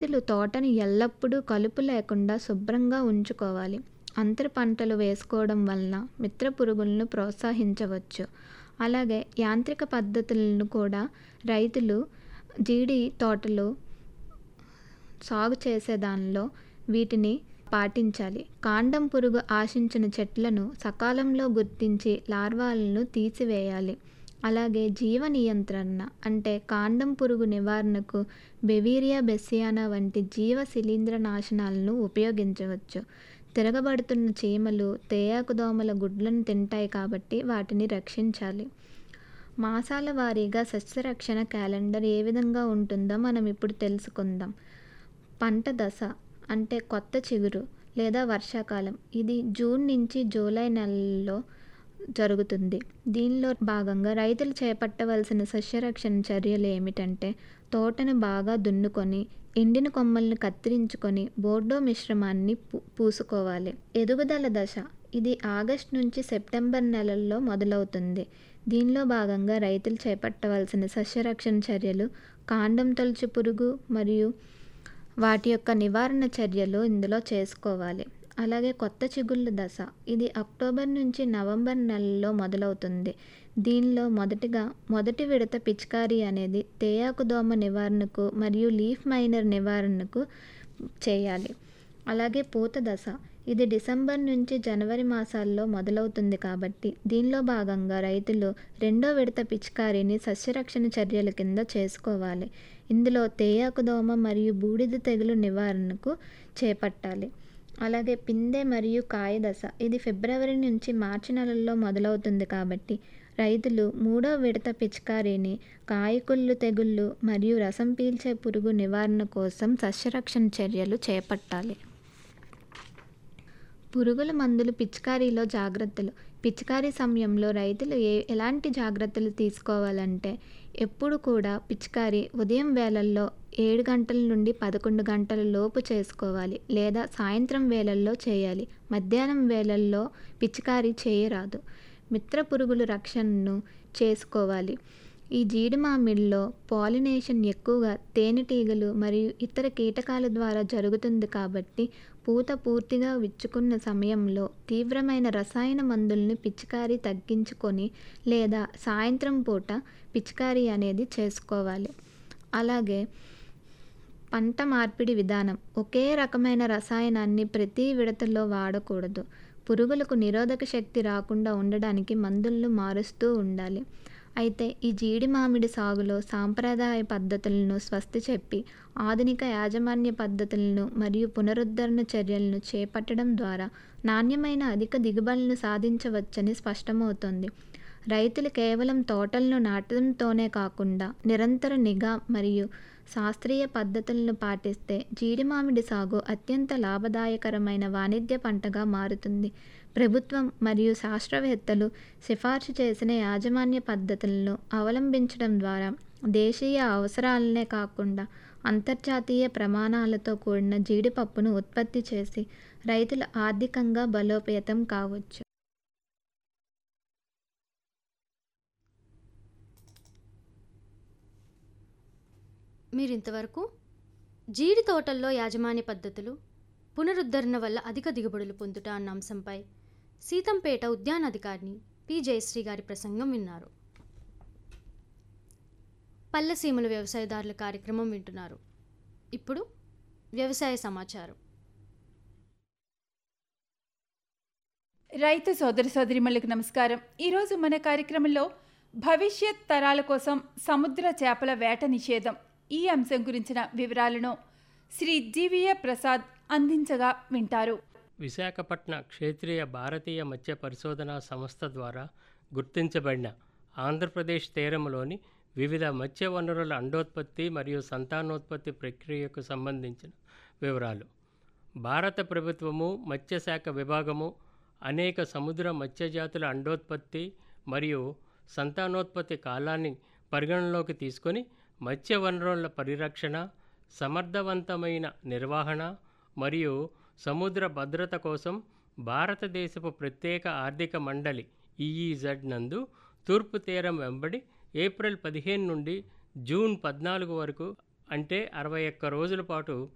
రైతులు తోటని ఎల్లప్పుడూ కలుపు లేకుండా శుభ్రంగా ఉంచుకోవాలి అంతర పంటలు వేసుకోవడం వలన మిత్ర పురుగులను ప్రోత్సహించవచ్చు అలాగే యాంత్రిక పద్ధతులను కూడా రైతులు జీడి తోటలు సాగు చేసే దానిలో వీటిని పాటించాలి కాండం పురుగు ఆశించిన చెట్లను సకాలంలో గుర్తించి లార్వాలను తీసివేయాలి అలాగే జీవ నియంత్రణ అంటే కాండం పురుగు నివారణకు బెవీరియా బెస్సియానా వంటి జీవ శిలీంద్ర నాశనాలను ఉపయోగించవచ్చు తిరగబడుతున్న చీమలు తేయాకు దోమల గుడ్లను తింటాయి కాబట్టి వాటిని రక్షించాలి మాసాల వారీగా సస్యరక్షణ క్యాలెండర్ ఏ విధంగా ఉంటుందో మనం ఇప్పుడు తెలుసుకుందాం పంట దశ అంటే కొత్త చిగురు లేదా వర్షాకాలం ఇది జూన్ నుంచి జూలై నెలల్లో జరుగుతుంది దీనిలో భాగంగా రైతులు చేపట్టవలసిన సస్యరక్షణ చర్యలు ఏమిటంటే తోటను బాగా దున్నుకొని ఎండిన కొమ్మలను కత్తిరించుకొని బోర్డో మిశ్రమాన్ని పూ పూసుకోవాలి ఎదుగుదల దశ ఇది ఆగస్ట్ నుంచి సెప్టెంబర్ నెలల్లో మొదలవుతుంది దీనిలో భాగంగా రైతులు చేపట్టవలసిన సస్యరక్షణ చర్యలు కాండం తొలచు పురుగు మరియు వాటి యొక్క నివారణ చర్యలు ఇందులో చేసుకోవాలి అలాగే కొత్త చిగుళ్ళ దశ ఇది అక్టోబర్ నుంచి నవంబర్ నెలలో మొదలవుతుంది దీనిలో మొదటిగా మొదటి విడత పిచికారీ అనేది తేయాకు దోమ నివారణకు మరియు లీఫ్ మైనర్ నివారణకు చేయాలి అలాగే పూత దశ ఇది డిసెంబర్ నుంచి జనవరి మాసాల్లో మొదలవుతుంది కాబట్టి దీనిలో భాగంగా రైతులు రెండో విడత పిచికారీని సస్యరక్షణ చర్యల కింద చేసుకోవాలి ఇందులో తేయాకు దోమ మరియు బూడిద తెగులు నివారణకు చేపట్టాలి అలాగే పిందె మరియు కాయ దశ ఇది ఫిబ్రవరి నుంచి మార్చి నెలల్లో మొదలవుతుంది కాబట్టి రైతులు మూడో విడత పిచికారీని కాయకుళ్ళు తెగుళ్ళు మరియు రసం పీల్చే పురుగు నివారణ కోసం సస్యరక్షణ చర్యలు చేపట్టాలి పురుగుల మందులు పిచికారీలో జాగ్రత్తలు పిచికారీ సమయంలో రైతులు ఏ ఎలాంటి జాగ్రత్తలు తీసుకోవాలంటే ఎప్పుడు కూడా పిచికారీ ఉదయం వేళల్లో ఏడు గంటల నుండి పదకొండు గంటల లోపు చేసుకోవాలి లేదా సాయంత్రం వేళల్లో చేయాలి మధ్యాహ్నం వేళల్లో పిచికారీ చేయరాదు మిత్ర పురుగుల రక్షణను చేసుకోవాలి ఈ జీడి మామిడిలో పాలినేషన్ ఎక్కువగా తేనెటీగలు మరియు ఇతర కీటకాల ద్వారా జరుగుతుంది కాబట్టి పూత పూర్తిగా విచ్చుకున్న సమయంలో తీవ్రమైన రసాయన మందుల్ని పిచికారీ తగ్గించుకొని లేదా సాయంత్రం పూట పిచికారీ అనేది చేసుకోవాలి అలాగే పంట మార్పిడి విధానం ఒకే రకమైన రసాయనాన్ని ప్రతి విడతలో వాడకూడదు పురుగులకు నిరోధక శక్తి రాకుండా ఉండడానికి మందులను మారుస్తూ ఉండాలి అయితే ఈ జీడి మామిడి సాగులో సాంప్రదాయ పద్ధతులను స్వస్తి చెప్పి ఆధునిక యాజమాన్య పద్ధతులను మరియు పునరుద్ధరణ చర్యలను చేపట్టడం ద్వారా నాణ్యమైన అధిక దిగుబడులను సాధించవచ్చని స్పష్టమవుతుంది రైతులు కేవలం తోటలను నాటడంతోనే కాకుండా నిరంతర నిఘా మరియు శాస్త్రీయ పద్ధతులను పాటిస్తే జీడి మామిడి సాగు అత్యంత లాభదాయకరమైన వాణిజ్య పంటగా మారుతుంది ప్రభుత్వం మరియు శాస్త్రవేత్తలు సిఫార్సు చేసిన యాజమాన్య పద్ధతులను అవలంబించడం ద్వారా దేశీయ అవసరాలనే కాకుండా అంతర్జాతీయ ప్రమాణాలతో కూడిన జీడిపప్పును ఉత్పత్తి చేసి రైతులు ఆర్థికంగా బలోపేతం కావచ్చు మీరు ఇంతవరకు జీడి తోటల్లో యాజమాన్య పద్ధతులు పునరుద్ధరణ వల్ల అధిక దిగుబడులు పొందుట అన్న అంశంపై సీతంపేట ఉద్యానాధికారిని పి జయశ్రీ గారి ప్రసంగం విన్నారు పల్లెసీమల వ్యవసాయదారుల కార్యక్రమం వింటున్నారు ఇప్పుడు వ్యవసాయ సమాచారం రైతు సోదర సోదరిమణులకు నమస్కారం ఈరోజు మన కార్యక్రమంలో భవిష్యత్ తరాల కోసం సముద్ర చేపల వేట నిషేధం ఈ అంశం గురించిన వివరాలను శ్రీ జీవీఏ ప్రసాద్ అందించగా వింటారు విశాఖపట్న క్షేత్రీయ భారతీయ మత్స్య పరిశోధనా సంస్థ ద్వారా గుర్తించబడిన ఆంధ్రప్రదేశ్ తీరంలోని వివిధ మత్స్య వనరుల అండోత్పత్తి మరియు సంతానోత్పత్తి ప్రక్రియకు సంబంధించిన వివరాలు భారత ప్రభుత్వము మత్స్యశాఖ విభాగము అనేక సముద్ర మత్స్యజాతుల అండోత్పత్తి మరియు సంతానోత్పత్తి కాలాన్ని పరిగణనలోకి తీసుకొని మత్స్య వనరుల పరిరక్షణ సమర్థవంతమైన నిర్వహణ మరియు సముద్ర భద్రత కోసం భారతదేశపు ప్రత్యేక ఆర్థిక మండలి ఈఈజెడ్ నందు తూర్పు తీరం వెంబడి ఏప్రిల్ పదిహేను నుండి జూన్ పద్నాలుగు వరకు అంటే అరవై ఒక్క రోజుల పాటు